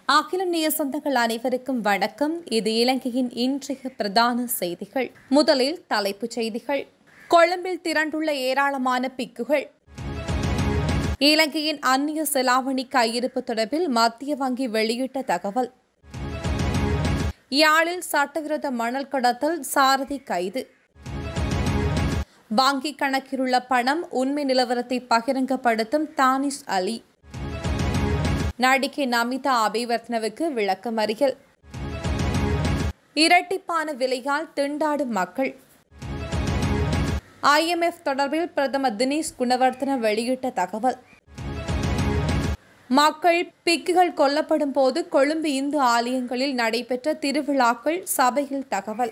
அகிலம் நேய சொந்தங்கள் அனைவருக்கும் வணக்கம் இது இலங்கையின் இன்றைய பிரதான செய்திகள் முதலில் தலைப்புச் செய்திகள் கொழும்பில் திரண்டுள்ள ஏராளமான பிக்குகள் இலங்கையின் அந்நிய செலாவணி கையிருப்பு தொடர்பில் மத்திய வங்கி வெளியிட்ட தகவல் யாழில் சட்டவிரோத மணல் கடத்தல் சாரதி கைது வங்கி கணக்கிலுள்ள பணம் உண்மை நிலவரத்தை பகிரங்கப்படுத்தும் தானிஷ் அலி நடிகை நமிதா அபிவர்த்தனவுக்கு விளக்கமறியல் இரட்டிப்பான விலையால் திண்டாடும் மக்கள் ஐஎம்எஃப் தொடர்பில் பிரதமர் தினேஷ் குணவர்த்தன வெளியிட்ட தகவல் மக்கள் பிக்குகள் கொல்லப்படும் போது கொழும்பு இந்து ஆலயங்களில் நடைபெற்ற திருவிழாக்கள் சபையில் தகவல்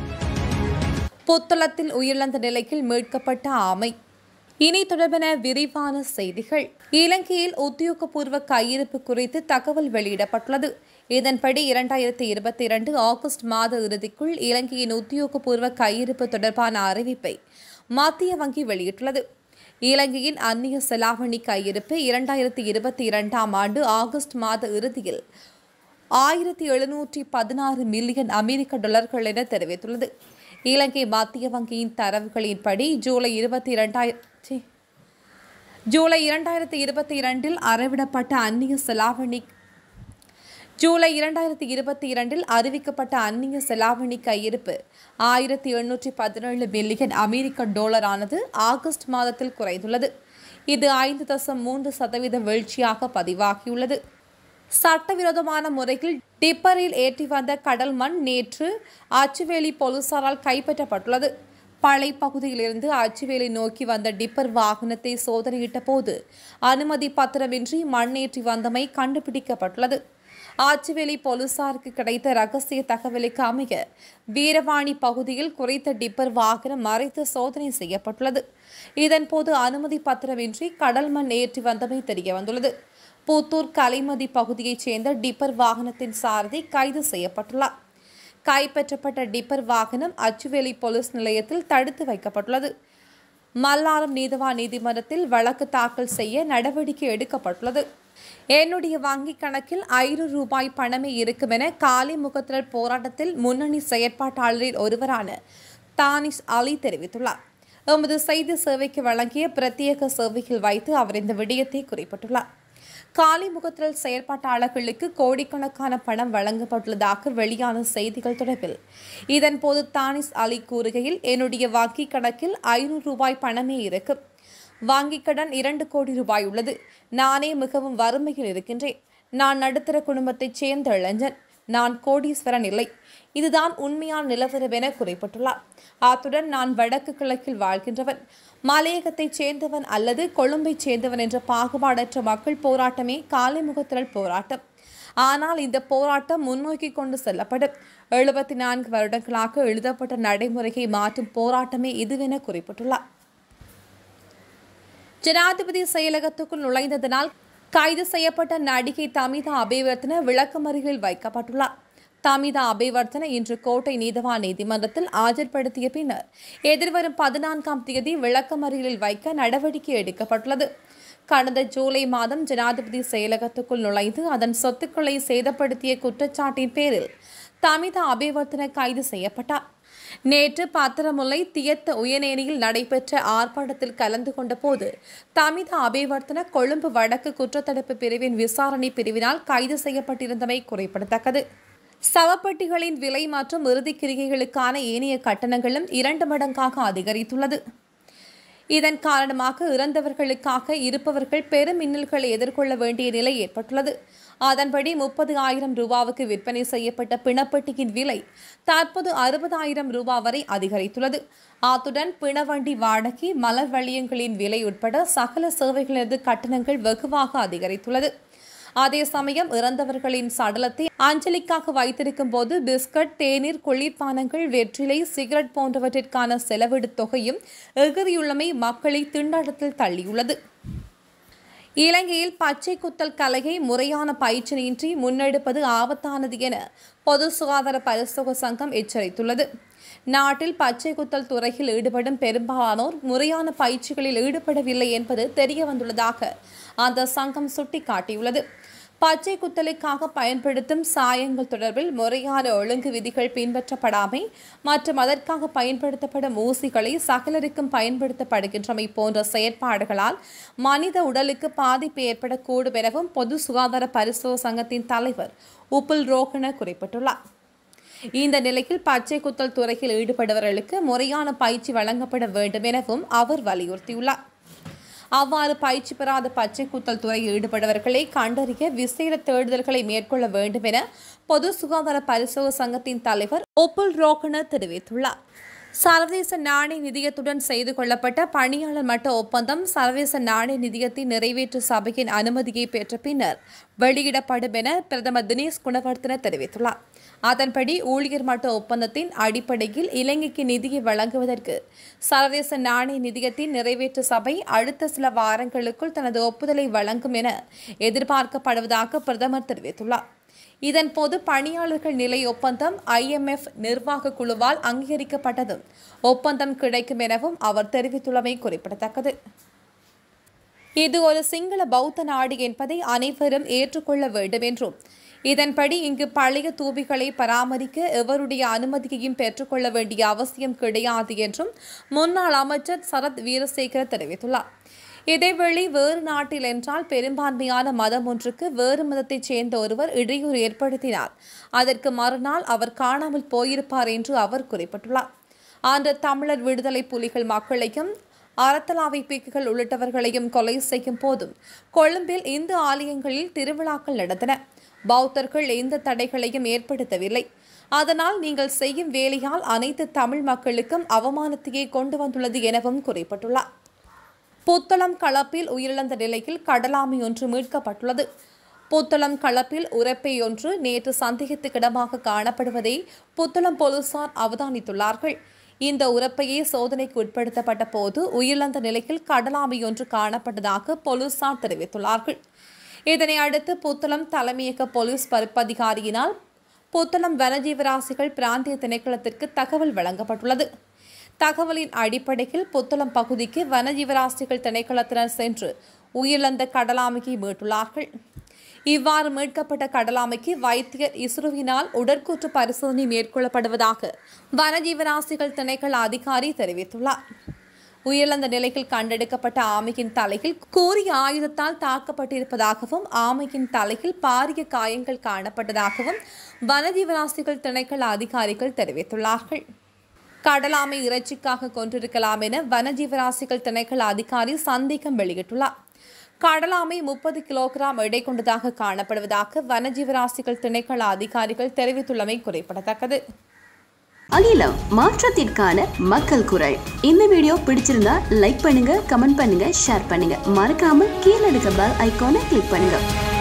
புத்தளத்தில் உயிரிழந்த நிலையில் மீட்கப்பட்ட ஆமை இனி தொடர்பான விரிவான செய்திகள் இலங்கையில் உத்தியோகபூர்வ கையிருப்பு குறித்து தகவல் வெளியிடப்பட்டுள்ளது இதன்படி இரண்டாயிரத்தி இருபத்தி இரண்டு ஆகஸ்ட் மாத இறுதிக்குள் இலங்கையின் உத்தியோகபூர்வ கையிருப்பு தொடர்பான அறிவிப்பை மத்திய வங்கி வெளியிட்டுள்ளது இலங்கையின் அந்நிய செலாவணி கையிருப்பு இரண்டாயிரத்தி இருபத்தி இரண்டாம் ஆண்டு ஆகஸ்ட் மாத இறுதியில் ஆயிரத்தி எழுநூற்றி பதினாறு மில்லியன் அமெரிக்க டாலர்கள் என தெரிவித்துள்ளது இலங்கை மத்திய வங்கியின் தரவுகளின்படி ஜூலை இருபத்தி இரண்டாயிரத்தி ஜூலை இரண்டாயிரத்தி இருபத்தி இரண்டில் அறவிடப்பட்ட அந்நிய செலாவணி ஜூலை இரண்டாயிரத்தி இருபத்தி இரண்டில் அறிவிக்கப்பட்ட அந்நிய செலாவணி கையிருப்பு ஆயிரத்தி எண்ணூற்றி பதினேழு மில்லியன் அமெரிக்க டாலர் ஆனது ஆகஸ்ட் மாதத்தில் குறைந்துள்ளது இது ஐந்து தசம் மூன்று சதவீத வீழ்ச்சியாக பதிவாகியுள்ளது சட்டவிரோதமான முறையில் டிப்பரில் ஏற்றி வந்த கடல் மண் நேற்று அச்சுவேலி போலீசாரால் கைப்பற்றப்பட்டுள்ளது பளை பகுதியிலிருந்து அச்சுவேலி நோக்கி வந்த டிப்பர் வாகனத்தை சோதனையிட்ட போது அனுமதி பத்திரமின்றி மண்ணேற்றி வந்தமை கண்டுபிடிக்கப்பட்டுள்ளது ஆச்சுவேலி போலீசாருக்கு கிடைத்த ரகசிய தகவலுக்கு அமைய வீரவாணி பகுதியில் குறைத்த டிப்பர் வாகனம் மறைத்து சோதனை செய்யப்பட்டுள்ளது இதன்போது அனுமதி பத்திரமின்றி கடல் மண் ஏற்றி வந்தமை தெரியவந்துள்ளது புத்தூர் கலைமதி பகுதியைச் சேர்ந்த டிப்பர் வாகனத்தின் சாரதி கைது செய்யப்பட்டுள்ளார் கைப்பற்றப்பட்ட டிப்பர் வாகனம் அச்சுவேலி போலீஸ் நிலையத்தில் தடுத்து வைக்கப்பட்டுள்ளது மல்லாரம் நீதவான் நீதிமன்றத்தில் வழக்கு தாக்கல் செய்ய நடவடிக்கை எடுக்கப்பட்டுள்ளது என்னுடைய வங்கிக் கணக்கில் ஐநூறு ரூபாய் பணமே இருக்கும் என காலி முகத்திரல் போராட்டத்தில் முன்னணி செயற்பாட்டாளரில் ஒருவரான தானிஷ் அலி தெரிவித்துள்ளார் எமது செய்தி சேவைக்கு வழங்கிய பிரத்யேக சேவையில் வைத்து அவர் இந்த விடயத்தை குறிப்பிட்டுள்ளார் காலி முகத்திரல் செயற்பாட்டாளர்களுக்கு கோடிக்கணக்கான பணம் வழங்கப்பட்டுள்ளதாக வெளியான செய்திகள் தொடர்பில் இதன்போது தானிஸ் அலி கூறுகையில் என்னுடைய வங்கிக் கணக்கில் ஐநூறு ரூபாய் பணமே இருக்கும் வங்கிக் கடன் இரண்டு கோடி ரூபாய் உள்ளது நானே மிகவும் வறுமையில் இருக்கின்றேன் நான் நடுத்தர குடும்பத்தைச் சேர்ந்த இளைஞன் நான் கோடீஸ்வரன் இல்லை இதுதான் உண்மையான நிலவரம் என குறிப்பிட்டுள்ளார் அத்துடன் நான் வடக்கு கிழக்கில் வாழ்கின்றவன் மலையகத்தைச் சேர்ந்தவன் அல்லது கொழும்பைச் சேர்ந்தவன் என்ற பாகுபாடற்ற மக்கள் போராட்டமே காலைமுகத்திரல் போராட்டம் ஆனால் இந்த போராட்டம் முன்னோக்கி கொண்டு செல்லப்படும் எழுபத்தி நான்கு வருடங்களாக எழுதப்பட்ட நடைமுறையை மாற்றும் போராட்டமே இதுவென குறிப்பிட்டுள்ளார் ஜனாதிபதி செயலகத்துக்குள் நுழைந்ததனால் கைது செய்யப்பட்ட நடிகை தமிதா அபிவர்த்தன விளக்கமறிகளில் வைக்கப்பட்டுள்ளார் தமிதா அபிவர்த்தன இன்று கோட்டை நீதவான் நீதிமன்றத்தில் ஆஜர்படுத்திய பின்னர் எதிர்வரும் பதினான்காம் தேதி விளக்கமறியலில் வைக்க நடவடிக்கை எடுக்கப்பட்டுள்ளது கடந்த ஜூலை மாதம் ஜனாதிபதி செயலகத்துக்குள் நுழைந்து அதன் சொத்துக்களை சேதப்படுத்திய குற்றச்சாட்டின் பேரில் தமிதா அபிவர்த்தன கைது செய்யப்பட்டார் நேற்று பத்திரமுல்லை தியத்த உயர்நேரியில் நடைபெற்ற ஆர்ப்பாட்டத்தில் கலந்து கொண்ட போது தமிதா அபிவர்த்தன கொழும்பு வடக்கு குற்றத்தடுப்பு பிரிவின் விசாரணை பிரிவினால் கைது செய்யப்பட்டிருந்தமை குறிப்பிடத்தக்கது சவப்பெட்டிகளின் விலை மற்றும் இறுதிக் கிரிகைகளுக்கான ஏனைய கட்டணங்களும் இரண்டு மடங்காக அதிகரித்துள்ளது இதன் காரணமாக இறந்தவர்களுக்காக இருப்பவர்கள் பெரும் மின்னல்களை எதிர்கொள்ள வேண்டிய நிலை ஏற்பட்டுள்ளது அதன்படி முப்பது ஆயிரம் ரூபாவுக்கு விற்பனை செய்யப்பட்ட பிணப்பெட்டியின் விலை தற்போது அறுபதாயிரம் ரூபாய் வரை அதிகரித்துள்ளது அத்துடன் பிணவண்டி வாடகை மலர் வளையங்களின் விலை உட்பட சகல சேவைகளது கட்டணங்கள் வெகுவாக அதிகரித்துள்ளது அதே சமயம் இறந்தவர்களின் சடலத்தை அஞ்சலிக்காக வைத்திருக்கும் போது பிஸ்கட் தேநீர் குளிர்பானங்கள் வெற்றிலை சிகரெட் போன்றவற்றிற்கான செலவிடு தொகையும் எகிரியுள்ளமை மக்களை திண்டாட்டத்தில் தள்ளியுள்ளது இலங்கையில் பச்சை குத்தல் கலையை முறையான பயிற்சியின்றி முன்னெடுப்பது ஆபத்தானது என பொது சுகாதார பரிசோக சங்கம் எச்சரித்துள்ளது நாட்டில் பச்சை குத்தல் துறையில் ஈடுபடும் பெரும்பாலானோர் முறையான பயிற்சிகளில் ஈடுபடவில்லை என்பது தெரிய வந்துள்ளதாக அந்த சங்கம் சுட்டிக்காட்டியுள்ளது பச்சை குத்தலுக்காக பயன்படுத்தும் சாயங்கள் தொடர்பில் முறையான ஒழுங்கு விதிகள் பின்பற்றப்படாமை மற்றும் அதற்காக பயன்படுத்தப்படும் ஊசிகளை சகலருக்கும் பயன்படுத்தப்படுகின்றமை போன்ற செயற்பாடுகளால் மனித உடலுக்கு பாதிப்பு ஏற்படக்கூடும் எனவும் பொது சுகாதார பரிசோதனை சங்கத்தின் தலைவர் உப்புல் ரோகன குறிப்பிட்டுள்ளார் இந்த நிலையில் பச்சை குத்தல் துறையில் ஈடுபடுபவர்களுக்கு முறையான பயிற்சி வழங்கப்பட வேண்டும் எனவும் அவர் வலியுறுத்தியுள்ளார் அவ்வாறு பயிற்சி பெறாத பச்சை குத்தல் துறையில் ஈடுபடுபவர்களை கண்டறிய விசேட தேடுதல்களை மேற்கொள்ள வேண்டும் என பொது சுகாதார பரிசோதனை சங்கத்தின் தலைவர் ஒப்புல் ரோகன தெரிவித்துள்ளார் சர்வதேச நாணய நிதியத்துடன் செய்து கொள்ளப்பட்ட பணியாளர் மட்ட ஒப்பந்தம் சர்வதேச நாணய நிதியத்தின் நிறைவேற்று சபையின் அனுமதியை பெற்ற பின்னர் வெளியிடப்படும் என பிரதமர் தினேஷ் குணவர்த்தன தெரிவித்துள்ளார் அதன்படி ஊழியர் மட்ட ஒப்பந்தத்தின் அடிப்படையில் இலங்கைக்கு நிதியை வழங்குவதற்கு சர்வதேச நாணய நிதியத்தின் நிறைவேற்று சபை அடுத்த சில வாரங்களுக்குள் தனது ஒப்புதலை வழங்கும் என எதிர்பார்க்கப்படுவதாக பிரதமர் தெரிவித்துள்ளார் இதன்போது பணியாளர்கள் நிலை ஒப்பந்தம் ஐஎம்எஃப் நிர்வாக குழுவால் அங்கீகரிக்கப்பட்டதும் ஒப்பந்தம் கிடைக்கும் எனவும் அவர் தெரிவித்துள்ளமை குறிப்பிடத்தக்கது இது ஒரு சிங்கள பௌத்த நாடு என்பதை அனைவரும் ஏற்றுக்கொள்ள வேண்டும் என்றும் இதன்படி இங்கு பழைய தூபிகளை பராமரிக்க எவருடைய அனுமதியையும் பெற்றுக்கொள்ள வேண்டிய அவசியம் கிடையாது என்றும் முன்னாள் அமைச்சர் சரத் வீரசேகர தெரிவித்துள்ளார் இதேவேளை வேறு நாட்டில் என்றால் பெரும்பான்மையான மதம் ஒன்றுக்கு வேறு மதத்தைச் சேர்ந்த ஒருவர் இடையூறு ஏற்படுத்தினார் அதற்கு மறுநாள் அவர் காணாமல் போயிருப்பார் என்று அவர் குறிப்பிட்டுள்ளார் அன்று தமிழர் விடுதலை புலிகள் மக்களையும் அறத்தலாவை பீக்குகள் உள்ளிட்டவர்களையும் கொலை செய்யும் போதும் கொழும்பில் இந்து ஆலயங்களில் திருவிழாக்கள் நடந்தன பௌத்தர்கள் எந்த தடைகளையும் ஏற்படுத்தவில்லை அதனால் நீங்கள் செய்யும் வேலையால் அனைத்து தமிழ் மக்களுக்கும் அவமானத்தையே கொண்டு வந்துள்ளது எனவும் குறிப்பிட்டுள்ளார் புத்தளம் களப்பில் உயிரிழந்த நிலையில் கடலாமை ஒன்று மீட்கப்பட்டுள்ளது புத்தளம் களப்பில் உரப்பை ஒன்று நேற்று சந்தேகத்துக்கிடமாக காணப்படுவதை புத்தளம் போலீசார் அவதானித்துள்ளார்கள் இந்த உரப்பையே சோதனைக்கு உட்படுத்தப்பட்ட போது உயிரிழந்த நிலையில் கடலாமை ஒன்று காணப்பட்டதாக போலீசார் தெரிவித்துள்ளார்கள் இதனை அடுத்து புத்தளம் தலைமையக போலீஸ் பொறுப்பதிகாரியினால் புத்தளம் வனஜீவராசிகள் பிராந்திய திணைக்களத்திற்கு தகவல் வழங்கப்பட்டுள்ளது தகவலின் அடிப்படையில் புத்தளம் பகுதிக்கு வனஜீவராசிகள் திணைக்களத்தினர் சென்று உயிரிழந்த கடலாமையை மீட்டுள்ளார்கள் இவ்வாறு மீட்கப்பட்ட கடலாமைக்கு வைத்தியர் இஸ்ரோவினால் உடற்கூற்று பரிசோதனை மேற்கொள்ளப்படுவதாக வனஜீவராசிகள் திணைக்கள அதிகாரி தெரிவித்துள்ளார் உயிரிழந்த நிலையில் கண்டெடுக்கப்பட்ட ஆமையின் தலையில் கூறிய ஆயுதத்தால் தாக்கப்பட்டிருப்பதாகவும் ஆமையின் தலையில் பாரிய காயங்கள் காணப்பட்டதாகவும் வனஜீவராசிகள் திணைக்கள அதிகாரிகள் தெரிவித்துள்ளார்கள் கடலாமை இறைச்சிக்காக கொண்டிருக்கலாம் என வனஜீவராசிகள் திணைக்கள அதிகாரி சந்தேகம் வெளியிட்டுள்ளார் கடலாமை முப்பது கிலோகிராம் எடை கொண்டதாக காணப்படுவதாக வனஜீவராசிகள் திணைக்கள அதிகாரிகள் தெரிவித்துள்ளமை குறிப்பிடத்தக்கது அகிலம் மாற்றத்திற்கான மக்கள் குரல் இந்த வீடியோ பிடிச்சிருந்தா லைக் பண்ணுங்க கமெண்ட் பண்ணுங்க ஷேர் பண்ணுங்க மறக்காம கீழே இருக்க பெல் ஐகானை கிளிக் பண்ணுங்க